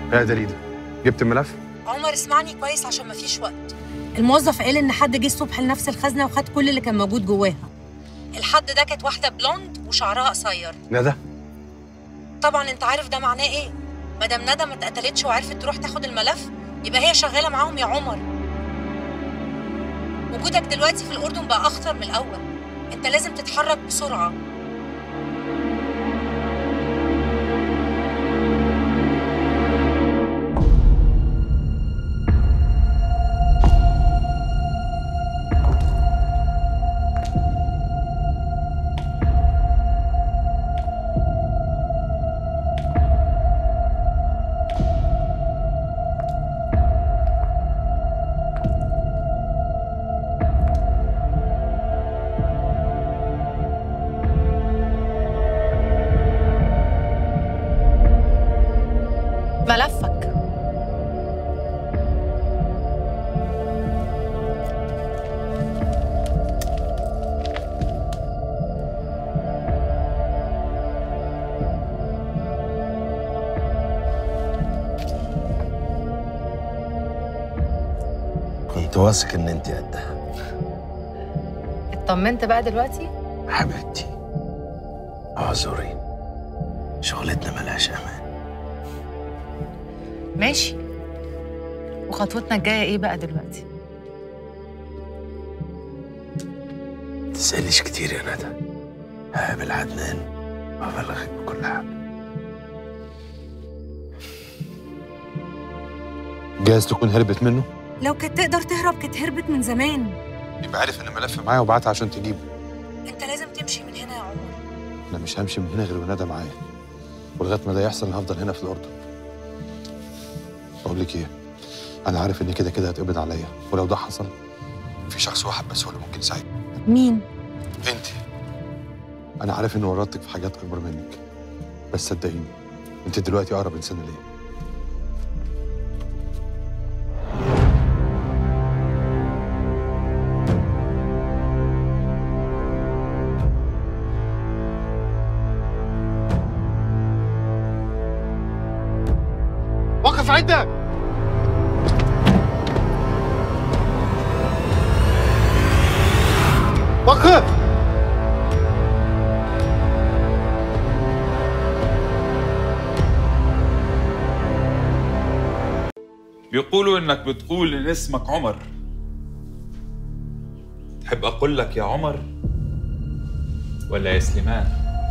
يا دليل جبت الملف؟ عمر اسمعني كويس عشان مفيش وقت الموظف قال ان حد جه الصبح لنفس الخزنه وخد كل اللي كان موجود جواها الحد ده كانت واحده بلوند وشعرها قصير ندى طبعا انت عارف ده معناه ايه مدام ندى ما اتقتلتش وعرفت تروح تاخد الملف يبقى هي شغاله معاهم يا عمر وجودك دلوقتي في الاردن بقى اخطر من الاول انت لازم تتحرك بسرعه ملفك كنت واثق ان انت قدها اطمنت بقى دلوقتي حبيبتي اعذري شغلتنا ملهاش امان ماشي وخطوتنا الجايه ايه بقى دلوقتي تسأليش كتير يا ندى هقابل عدنان وابلغك بكل حاجه جايز تكون هربت منه؟ لو كانت تقدر تهرب كانت هربت من زمان يبقى عارف ان الملف معايا وبعتها عشان تجيبه انت لازم تمشي من هنا يا عمر انا مش همشي من هنا غير وندى معايا ولغايه ما ده يحصل انا هفضل هنا في الاردن بقول لك ايه انا عارف ان كده كده هتقبض عليا ولو ده حصل في شخص واحد بس هو اللي ممكن يساعدني مين انت انا عارف ان ورطتك في حاجات اكبر منك بس صدقيني انت دلوقتي اقرب انسان ليا وقف عندك وقف بيقولوا انك بتقول ان اسمك عمر تحب اقول لك يا عمر ولا يا سليمان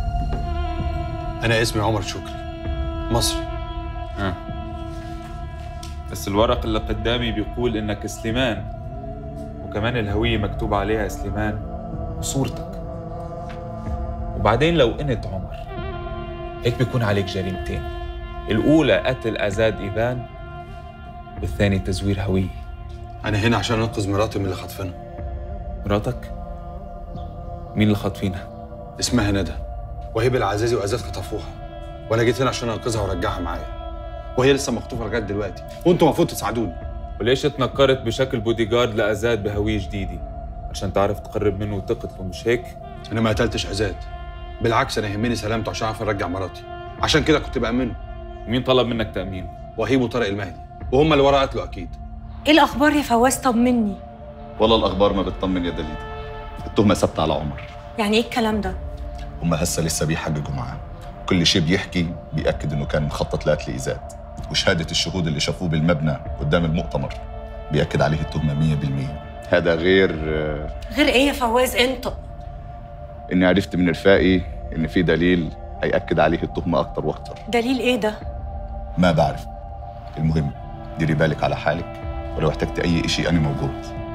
انا اسمي عمر شكري مصري ها بس الورق اللي قدامي بيقول انك سليمان وكمان الهوية مكتوب عليها سليمان وصورتك وبعدين لو انت عمر هيك بيكون عليك جريمتين الأولى قتل أزاد إيفان والثاني تزوير هوية انا هنا عشان انقذ مراتي من اللي خاطفينها مراتك مين اللي خاطفينها؟ اسمها ندى وهيب العزازي وازاز خطفوها وانا جيت هنا عشان انقذها وارجعها معايا وهي لسه مخطوفه لغايه دلوقتي وانتوا المفروض تساعدوني وليش اتنكرت بشكل بودي جارد لأزاد بهوية جديدة؟ عشان تعرف تقرب منه وتقتله مش هيك؟ انا ما قتلتش ازاد بالعكس انا يهمني سلامته عشان اعرف ارجع مراتي عشان كده كنت بامنه مين طلب منك تأمين؟ وهيب وطارق المهدي وهم اللي ورا قتله اكيد ايه الاخبار يا فواز طمني والله الاخبار ما بتطمن يا دليل التهمه ثابته على عمر يعني ايه الكلام ده هم هسه لسه بيحققوا معاه كل شيء بيحكي بيأكد انه كان مخطط لقتل ايزاد وشهاده الشهود اللي شافوه بالمبنى قدام المؤتمر بيأكد عليه التهمه 100% هذا غير آه، غير ايه يا فواز انت اني عرفت من رفاقي ان في دليل هيأكد عليه التهمه اكتر واكتر دليل ايه ده ما بعرف المهم ديري بالك على حالك ولو احتجت اي شيء انا موجود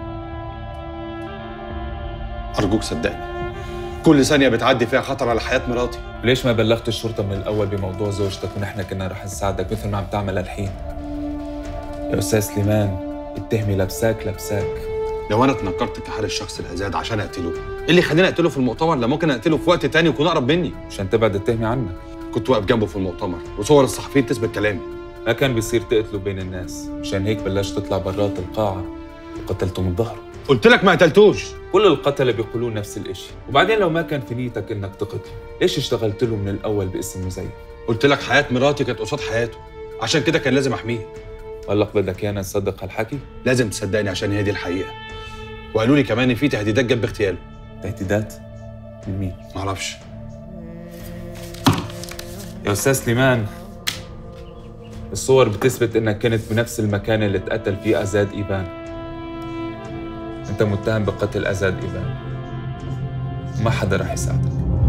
ارجوك صدقني كل ثانيه بتعدي فيها خطر على حياه مراتي ليش ما بلغت الشرطة من الأول بموضوع زوجتك ونحن كنا رح نساعدك مثل ما عم تعمل الحين؟ يا أستاذ سليمان التهمة لبساك لبساك لو انا اتنكرت كحال الشخص الازاد عشان اقتله ايه اللي خليني اقتله في المؤتمر لما ممكن اقتله في وقت تاني ويكون اقرب مني عشان تبعد التهمة عنك كنت واقف جنبه في المؤتمر وصور الصحفيين تثبت كلامي ما كان بيصير تقتله بين الناس مشان هيك بلشت تطلع برات القاعة وقتلته من ظهره قلت لك ما قتلتوش كل القتلة بيقولون نفس الإشي وبعدين لو ما كان في نيتك إنك تقتله ليش اشتغلت له من الأول باسم مزيف قلت لك حياه مراتي كانت قصاد حياته عشان كده كان لازم احميه قالك بدك يانا نصدق هالحكي؟ لازم تصدقني عشان هي دي الحقيقه وقالوا لي كمان ان في تهديدات جنب اغتياله تهديدات؟ من مين؟ معرفش يا استاذ سليمان الصور بتثبت انك كنت بنفس المكان اللي اتقتل فيه ازاد ايبان انت متهم بقتل ازاد ايبان ما حدا رح يساعدك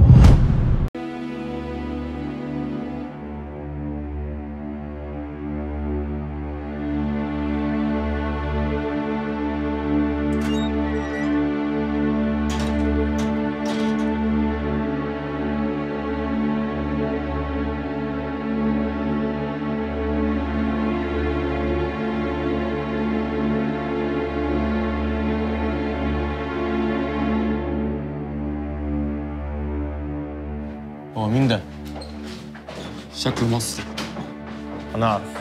هو مين ده؟ شكله مصري أنا أعرف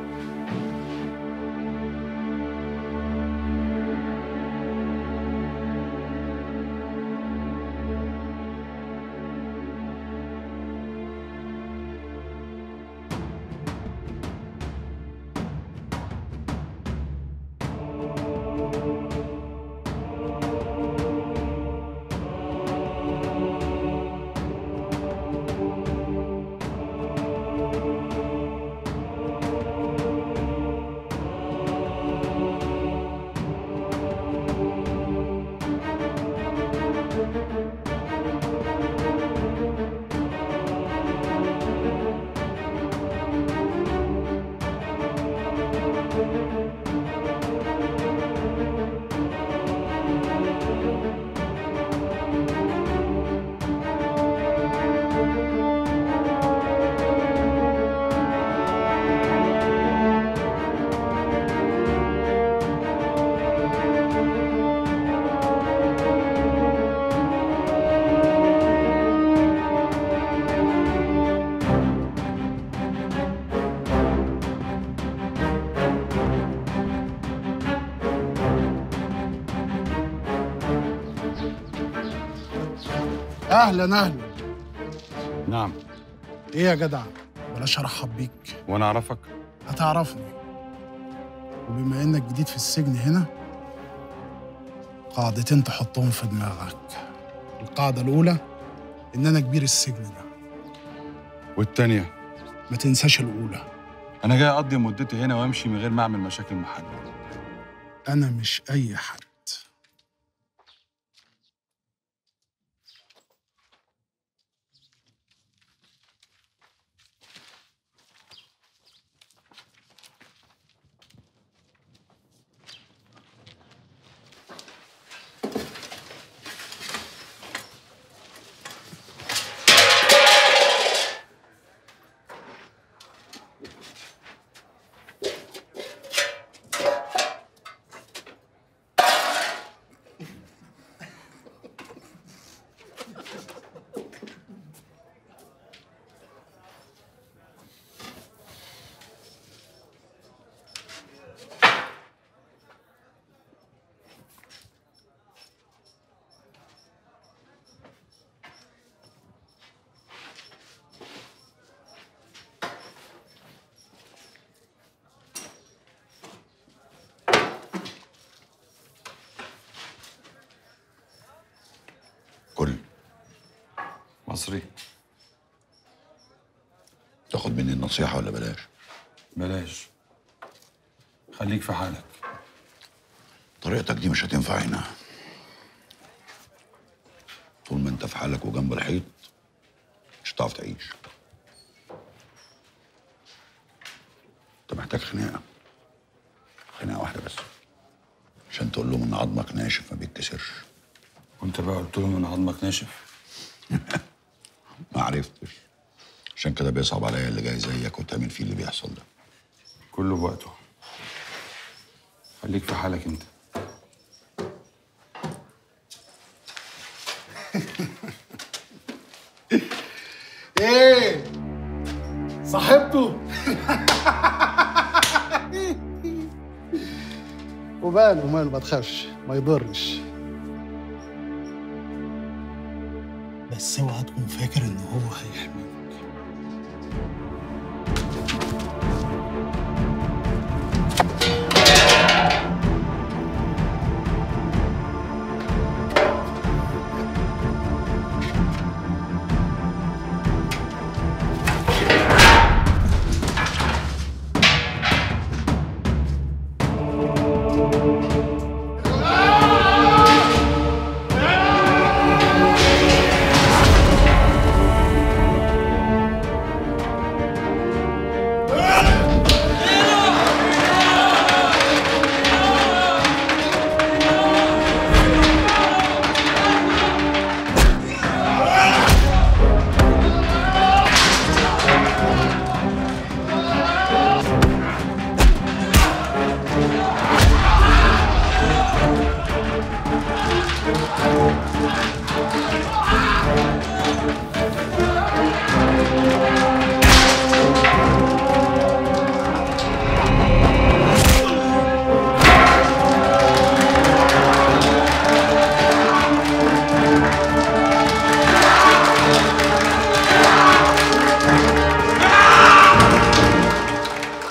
اهلا اهلا نعم ايه يا جدع بلاش ارحب بيك وانا اعرفك هتعرفني وبما انك جديد في السجن هنا قاعدتين تحطهم في دماغك القاعدة الأولى إن أنا كبير السجن ده والتانية ما تنساش الأولى انا جاي اقضي مدتي هنا وامشي من غير ما اعمل مشاكل مع حد أنا مش أي حد كل مصري تاخد مني النصيحة ولا بلاش بلاش خليك في حالك طريقتك دي مش هتنفع هنا طول ما انت في حالك وجنب الحيط مش هتعرف تعيش انت محتاج خناقة خناقة واحدة بس عشان تقول لهم ان عظمك ناشف ما بيتكسرش وانت بقى قلت لهم ان عظمك ناشف ما عرفتش عشان كده بيصعب عليا اللي جاي زيك وتعمل فيه اللي بيحصل ده كله بوقته خليك في حالك انت إيه صاحبته وماله وماله ما تخافش ما يضرش بس اوعى تكون فاكر ان هو هيحميك العظيم